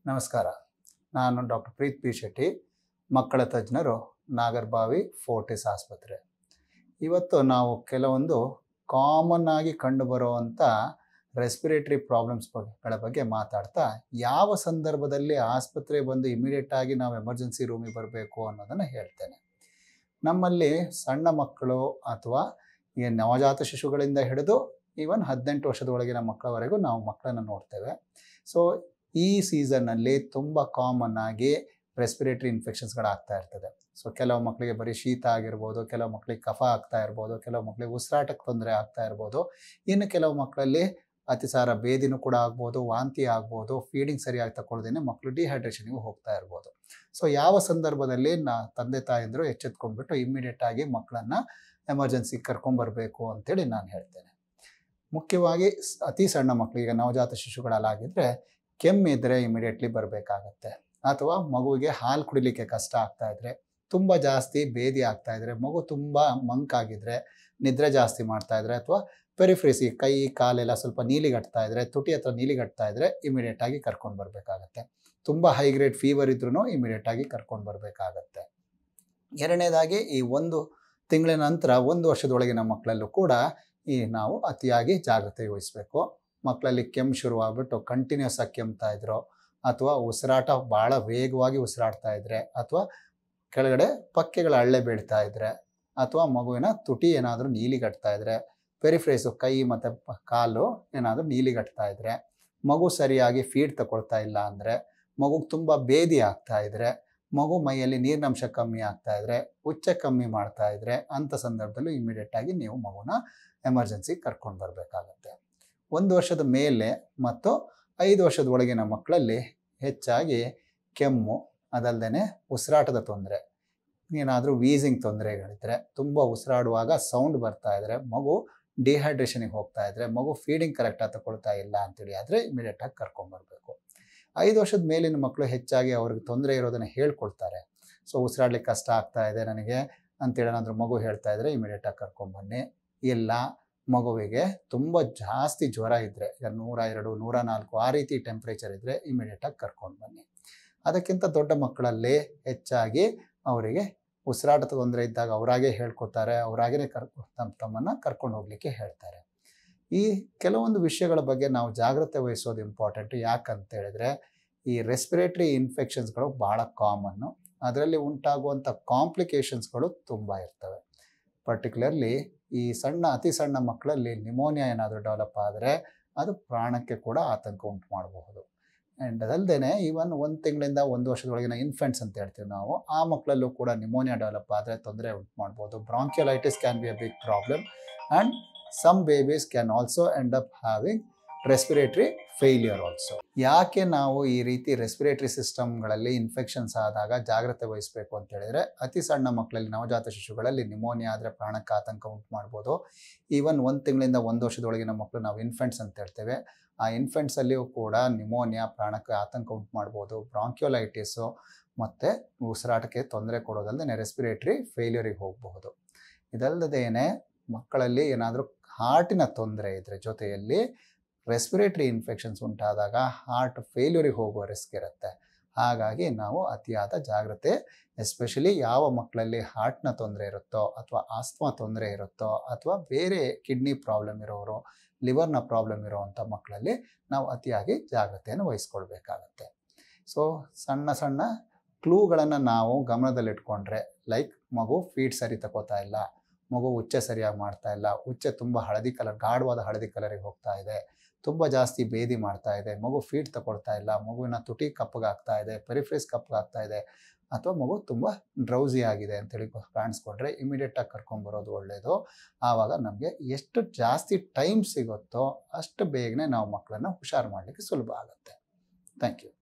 ನಮಸ್ಕಾರ ನಾನು doctor Preeth P Shetty ಮಕ್ಕಳ ತಜ್ಞರು ನಾಗರ್ಬಾವಿ ಫೋರ್ಟಿಸ್ ಆಸ್ಪತ್ರೆ ಇವತ್ತು ನಾವು ಕೆಲವೊಂದು ಕಾಮನ್ ಆಗಿ ಕಂಡುಬರುವಂಥ ರೆಸ್ಪಿರೇಟರಿ ಪ್ರಾಬ್ಲಮ್ಸ್ ಗಳ ಬಗ್ಗೆ ಮಾತಾಡ್ತಾ ಯಾವ ಸಂದರ್ಭದಲ್ಲಿ ಆಸ್ಪತ್ರೆ ಬಂದು ಇಮಿಡಿಯೇಟ್ ಆಗಿ ನಾವು ಎಮರ್ಜೆನ್ಸಿ ರೂಮಿಗೆ ಬರಬೇಕು ಅನ್ನೋದನ್ನು ಹೇಳ್ತೇನೆ ನಮ್ಮಲ್ಲಿ ಸಣ್ಣ ಮಕ್ಕಳು ಅಥವಾ ಈ ನವಜಾತ ಶಿಶುಗಳಿಂದ ಹಿಡಿದು ಈವನ್ ಹದಿನೆಂಟು ವರ್ಷದ ಒಳಗಿನ ಮಕ್ಕಳವರೆಗೂ ನಾವು ಮಕ್ಕಳನ್ನು ನೋಡ್ತೇವೆ ಸೊ ಈ ಸೀಸನ್ನಲ್ಲಿ ತುಂಬ ಕಾಮನ್ ಆಗಿ ರೆಸ್ಪಿರೇಟರಿ ಇನ್ಫೆಕ್ಷನ್ಸ್ಗಳಾಗ್ತಾ ಇರ್ತದೆ ಸೊ ಕೆಲವು ಮಕ್ಕಳಿಗೆ ಬರೀ ಶೀತ ಆಗಿರ್ಬೋದು ಕೆಲವು ಮಕ್ಕಳಿಗೆ ಕಫ ಆಗ್ತಾ ಇರ್ಬೋದು ಕೆಲವು ಮಕ್ಕಳಿಗೆ ಉಸಿರಾಟಕ್ಕೆ ತೊಂದರೆ ಆಗ್ತಾ ಇರ್ಬೋದು ಇನ್ನು ಕೆಲವು ಮಕ್ಕಳಲ್ಲಿ ಅತಿಸಾರ ಬೇದಿನೂ ಕೂಡ ಆಗ್ಬೋದು ವಾಂತಿ ಆಗ್ಬೋದು ಫೀಡಿಂಗ್ ಸರಿಯಾಗಿ ತಗೊಳ್ದೇನೆ ಮಕ್ಕಳು ಡಿಹೈಡ್ರೇಷನ್ಗೆ ಹೋಗ್ತಾ ಇರ್ಬೋದು ಸೊ ಯಾವ ಸಂದರ್ಭದಲ್ಲಿ ನಾ ತಂದೆ ತಾಯಂದರು ಎಚ್ಚೆತ್ಕೊಂಡ್ಬಿಟ್ಟು ಇಮ್ಮಿಡಿಯೇಟ್ ಆಗಿ ಮಕ್ಕಳನ್ನು ಎಮರ್ಜೆನ್ಸಿ ಕರ್ಕೊಂಬರ್ಬೇಕು ಅಂತೇಳಿ ನಾನು ಹೇಳ್ತೇನೆ ಮುಖ್ಯವಾಗಿ ಸ್- ಅತಿ ಸಣ್ಣ ಮಕ್ಕಳಿಗೆ ನವಜಾತ ಶಿಶುಗಳಲ್ಲಾಗಿದ್ದರೆ ಕೆಮ್ಮಿದ್ರೆ ಇಮಿಡಿಯೇಟ್ಲಿ ಬರಬೇಕಾಗತ್ತೆ ಅಥವಾ ಮಗುವಿಗೆ ಹಾಲು ಕುಡಿಲಿಕ್ಕೆ ಕಷ್ಟ ಆಗ್ತಾ ಇದ್ರೆ ತುಂಬ ಜಾಸ್ತಿ ಬೇದಿ ಆಗ್ತಾ ಇದ್ರೆ ಮಗು ತುಂಬ ಮಂಕಾಗಿದ್ರೆ ನಿದ್ರೆ ಜಾಸ್ತಿ ಮಾಡ್ತಾ ಇದ್ರೆ ಅಥವಾ ಪೆರಿಫ್ರಿಸಿ ಕೈ ಕಾಲೆಲ್ಲ ಸ್ವಲ್ಪ ನೀಲಿಗಟ್ತಾ ಇದ್ರೆ ತುಟಿ ಹತ್ರ ನೀಲಿಗಟ್ತಾ ಇದ್ರೆ ಇಮಿಡಿಯೇಟ್ ಆಗಿ ಕರ್ಕೊಂಡು ಬರಬೇಕಾಗತ್ತೆ ತುಂಬ ಹೈ ಗ್ರೇಡ್ ಫೀವರ್ ಇದ್ರೂ ಇಮಿಡಿಯೇಟ್ ಆಗಿ ಕರ್ಕೊಂಡು ಬರಬೇಕಾಗತ್ತೆ ಎರಡನೇದಾಗಿ ಈ ಒಂದು ತಿಂಗಳ ನಂತರ ಒಂದು ವರ್ಷದೊಳಗಿನ ಮಕ್ಕಳಲ್ಲೂ ಕೂಡ ಈ ನಾವು ಅತಿಯಾಗಿ ಜಾಗ್ರತೆ ವಹಿಸಬೇಕು ಮಕ್ಕಳಲ್ಲಿ ಕೆಮ್ಮು ಶುರುವಾಗ್ಬಿಟ್ಟು ಕಂಟಿನ್ಯೂಸ್ ಆಗಿ ಕೆಮ್ತಾ ಇದ್ರು ಅಥವಾ ಉಸಿರಾಟ ಭಾಳ ವೇಗವಾಗಿ ಉಸಿರಾಡ್ತಾ ಇದ್ರೆ ಅಥವಾ ಕೆಳಗಡೆ ಪಕ್ಕೆಗಳ ಹಳ್ಳೆ ಬೀಳ್ತಾ ಇದ್ರೆ ಅಥವಾ ಮಗುವಿನ ತುಟಿ ಏನಾದರೂ ನೀಲಿಗಟ್ತಾ ಇದ್ರೆ ಪೆರಿಫ್ರೇಸು ಕೈ ಮತ್ತು ಪ- ಕಾಲು ಏನಾದರೂ ನೀಲಿಗಟ್ತಾ ಇದ್ರೆ ಮಗು ಸರಿಯಾಗಿ ಫೀಡ್ ತಗೊಳ್ತಾ ಇಲ್ಲ ಅಂದರೆ ಮಗುಗೆ ತುಂಬ ಬೇದಿ ಆಗ್ತಾ ಇದ್ರೆ ಮಗು ಮೈಯಲ್ಲಿ ನೀರಿನಂಶ ಕಮ್ಮಿ ಆಗ್ತಾ ಇದ್ರೆ ಉಚ್ಚ ಕಮ್ಮಿ ಮಾಡ್ತಾ ಇದ್ರೆ ಅಂಥ ಸಂದರ್ಭದಲ್ಲೂ ಇಮಿಡಿಯೇಟ್ ಆಗಿ ನೀವು ಮಗುನ ಎಮರ್ಜೆನ್ಸಿ ಕರ್ಕೊಂಡು ಬರಬೇಕಾಗತ್ತೆ ಒಂದು ವರ್ಷದ ಮೇಲೆ ಮತ್ತು ಐದು ವರ್ಷದ ಒಳಗಿನ ಮಕ್ಕಳಲ್ಲಿ ಹೆಚ್ಚಾಗಿ ಕೆಮ್ಮು ಅದಲ್ಲದೆ ಉಸಿರಾಟದ ತೊಂದರೆ ಏನಾದರೂ ವೀಸಿಂಗ್ ತೊಂದರೆಗಳಿದ್ರೆ ತುಂಬ ಉಸಿರಾಡುವಾಗ ಸೌಂಡ್ ಬರ್ತಾ ಇದ್ರೆ ಮಗು ಡಿಹೈಡ್ರೇಷನಿಗೆ ಹೋಗ್ತಾ ಇದ್ರೆ ಮಗು ಫೀಡಿಂಗ್ ಕರೆಕ್ಟಾಗಿ ತಗೊಳ್ತಾ ಇಲ್ಲ ಅಂತೇಳಿ ಆದರೆ ಇಮಿಡಿಯೇಟಾಗಿ ಕರ್ಕೊಂಬರ್ಬೇಕು ಐದು ವರ್ಷದ ಮೇಲಿನ ಮಕ್ಕಳು ಹೆಚ್ಚಾಗಿ ಅವ್ರಿಗೆ ತೊಂದರೆ ಇರೋದನ್ನು ಹೇಳ್ಕೊಳ್ತಾರೆ ಸೊ ಉಸಿರಾಡ್ಲಿಕ್ಕೆ ಕಷ್ಟ ಆಗ್ತಾ ಇದೆ ನನಗೆ ಅಂತೇಳಿ ಏನಾದರೂ ಮಗು ಹೇಳ್ತಾ ಇದ್ರೆ ಇಮಿಡಿಯೇಟಾಗಿ ಕರ್ಕೊಂಬನ್ನಿ ಇಲ್ಲ ಮಗುವಿಗೆ ತುಂಬ ಜಾಸ್ತಿ ಜ್ವರ ಇದ್ದರೆ ಈಗ ನೂರ ಎರಡು ನೂರ ನಾಲ್ಕು ಆ ರೀತಿ ಟೆಂಪ್ರೇಚರ್ ಇದ್ದರೆ ಇಮಿಡಿಯೇಟಾಗಿ ಕರ್ಕೊಂಡು ಬನ್ನಿ ಅದಕ್ಕಿಂತ ದೊಡ್ಡ ಮಕ್ಕಳಲ್ಲಿ ಹೆಚ್ಚಾಗಿ ಅವರಿಗೆ ಉಸಿರಾಟದ ತೊಂದರೆ ಇದ್ದಾಗ ಅವರಾಗೇ ಹೇಳ್ಕೊತಾರೆ ಅವರಾಗೇ ಕರ್ಕೊ ತಮ್ಮ ತಮ್ಮನ್ನು ಕರ್ಕೊಂಡು ಹೋಗಲಿಕ್ಕೆ ಹೇಳ್ತಾರೆ ಈ ಕೆಲವೊಂದು ವಿಷಯಗಳ ಬಗ್ಗೆ ನಾವು ಜಾಗ್ರತೆ ವಹಿಸೋದು ಇಂಪಾರ್ಟೆಂಟು ಯಾಕಂತ ಹೇಳಿದ್ರೆ ಈ ರೆಸ್ಪಿರೇಟರಿ ಇನ್ಫೆಕ್ಷನ್ಸ್ಗಳು ಭಾಳ ಕಾಮನ್ನು ಅದರಲ್ಲಿ ಉಂಟಾಗುವಂಥ ಕಾಂಪ್ಲಿಕೇಶನ್ಸ್ಗಳು ತುಂಬ ಇರ್ತವೆ ಪರ್ಟಿಕ್ಯುಲರ್ಲಿ ಈ ಸಣ್ಣ ಅತಿ ಸಣ್ಣ ಮಕ್ಕಳಲ್ಲಿ ನಿಮೋನಿಯಾ ಏನಾದರೂ ಡೆವಲಪ್ ಆದರೆ ಅದು ಪ್ರಾಣಕ್ಕೆ ಕೂಡ ಆತಂಕ ಉಂಟು ಮಾಡಬಹುದು ಆ್ಯಂಡ್ ಅದಲ್ಲದೆ ಈವನ್ ಒಂದು ತಿಂಗಳಿಂದ ಒಂದು ವರ್ಷದೊಳಗಿನ ಇನ್ಫೆಂಟ್ಸ್ ಅಂತ ಹೇಳ್ತೀವಿ ನಾವು ಆ ಮಕ್ಕಳಲ್ಲೂ ಕೂಡ ನಿಮೋನಿಯಾ ಡೆವಲಪ್ ಆದರೆ ತೊಂದರೆ ಉಂಟು ಮಾಡ್ಬೋದು bronchiolitis can be a big problem and some babies can also end up having respiratory failure also ಯಾಕೆ ನಾವು ಈ ರೀತಿ ರೆಸ್ಪಿರೇಟರಿ ಸಿಸ್ಟಮ್ಗಳಲ್ಲಿ ಇನ್ಫೆಕ್ಷನ್ಸ್ ಆದಾಗ ಜಾಗ್ರತೆ ವಹಿಸಬೇಕು ಅಂತ ಹೇಳಿದ್ರೆ ಅತಿ ಸಣ್ಣ ಮಕ್ಕಳಲ್ಲಿ ನವಜಾತ ಶಿಶುಗಳಲ್ಲಿ ನಿಮೋನಿಯಾ ಆದರೆ ಪ್ರಾಣಕ್ಕೆ ಆತಂಕ ಉಂಟು ಮಾಡ್ಬೋದು ಈವನ್ ಒಂದು ತಿಂಗಳಿಂದ ಒಂದು ವರ್ಷದೊಳಗಿನ ಮಕ್ಕಳು ನಾವು ಇನ್ಫೆಂಟ್ಸ್ ಅಂತ ಹೇಳ್ತೇವೆ ಆ ಇನ್ಫೆಂಟ್ಸಲ್ಲಿಯೂ ಕೂಡ ನಿಮೋನಿಯಾ ಪ್ರಾಣಕ್ಕೆ ಆತಂಕ ಉಂಟು ಮಾಡ್ಬೋದು ಬ್ರಾಂಕ್ಯೋಲೈಟಿಸು ಮತ್ತು ಉಸಿರಾಟಕ್ಕೆ ತೊಂದರೆ ಕೊಡೋದಲ್ಲದೆ ರೆಸ್ಪಿರೇಟರಿ ಫೇಲ್ಯೂರಿಗೆ ಹೋಗಬಹುದು ಇದಲ್ಲದೇನೆ ಮಕ್ಕಳಲ್ಲಿ ಏನಾದರೂ ಹಾರ್ಟಿನ ತೊಂದರೆ ಇದ್ದರೆ ಜೊತೆಯಲ್ಲಿ ರೆಸ್ಪಿರೇಟರಿ ಇನ್ಫೆಕ್ಷನ್ಸ್ ಉಂಟಾದಾಗ ಹಾರ್ಟ್ ಫೇಲ್ಯೂರಿಗೆ ಹೋಗುವ ರಿಸ್ಕ್ ಇರುತ್ತೆ ಹಾಗಾಗಿ ನಾವು ಅತಿಯಾದ ಜಾಗ್ರತೆ ಎಸ್ಪೆಷಲಿ ಯಾವ ಮಕ್ಕಳಲ್ಲಿ ಹಾರ್ಟ್ನ ತೊಂದರೆ ಇರುತ್ತೋ ಅಥವಾ ಆಸ್ಮಾ ತೊಂದರೆ ಇರುತ್ತೋ ಅಥವಾ ಬೇರೆ ಕಿಡ್ನಿ ಪ್ರಾಬ್ಲಮ್ ಇರೋರು ಲಿವರ್ನ ಪ್ರಾಬ್ಲಮ್ ಇರೋವಂಥ ಮಕ್ಕಳಲ್ಲಿ ನಾವು ಅತಿಯಾಗಿ ಜಾಗ್ರತೆಯನ್ನು ವಹಿಸ್ಕೊಳ್ಬೇಕಾಗತ್ತೆ ಸೊ ಸಣ್ಣ ಸಣ್ಣ ಕ್ಲೂಗಳನ್ನು ನಾವು ಗಮನದಲ್ಲಿಟ್ಕೊಂಡ್ರೆ ಲೈಕ್ ಮಗು ಫೀಡ್ ಸರಿ ತಗೋತಾ ಇಲ್ಲ ಮಗು ಉಚ್ಚೆ ಸರಿಯಾಗಿ ಮಾಡ್ತಾ ಇಲ್ಲ ಉಚ್ಚೆ ತುಂಬ ಹಳದಿ ಕಲರ್ ಗಾಢವಾದ ಹಳದಿ ಕಲರಿಗೆ ಹೋಗ್ತಾ ಇದೆ ತುಂಬ ಜಾಸ್ತಿ ಬೇದಿ ಮಾಡ್ತಾ ಇದೆ ಮಗು ಫೀಡ್ ತಗೊಳ್ತಾ ಇಲ್ಲ ಮಗುವಿನ ತುಟಿ ಕಪ್ಪಗಾಗ್ತಾ ಇದೆ ಪೆರಿಫ್ರೇಸ್ ಕಪ್ಪಗಾಗ್ತಾ ಇದೆ ಅಥವಾ ಮಗು ತುಂಬ ಡ್ರೌಸಿ ಆಗಿದೆ ಅಂತೇಳಿ ಕಾಣಿಸ್ಕೊಂಡ್ರೆ ಇಮಿಡಿಯೇಟಾಗಿ ಕರ್ಕೊಂಬರೋದು ಒಳ್ಳೆಯದು ಆವಾಗ ನಮಗೆ ಎಷ್ಟು ಜಾಸ್ತಿ ಟೈಮ್ ಸಿಗುತ್ತೋ ಅಷ್ಟು ಬೇಗನೆ ನಾವು ಮಕ್ಕಳನ್ನು ಹುಷಾರು ಮಾಡಲಿಕ್ಕೆ ಸುಲಭ ಆಗುತ್ತೆ ಥ್ಯಾಂಕ್ ಯು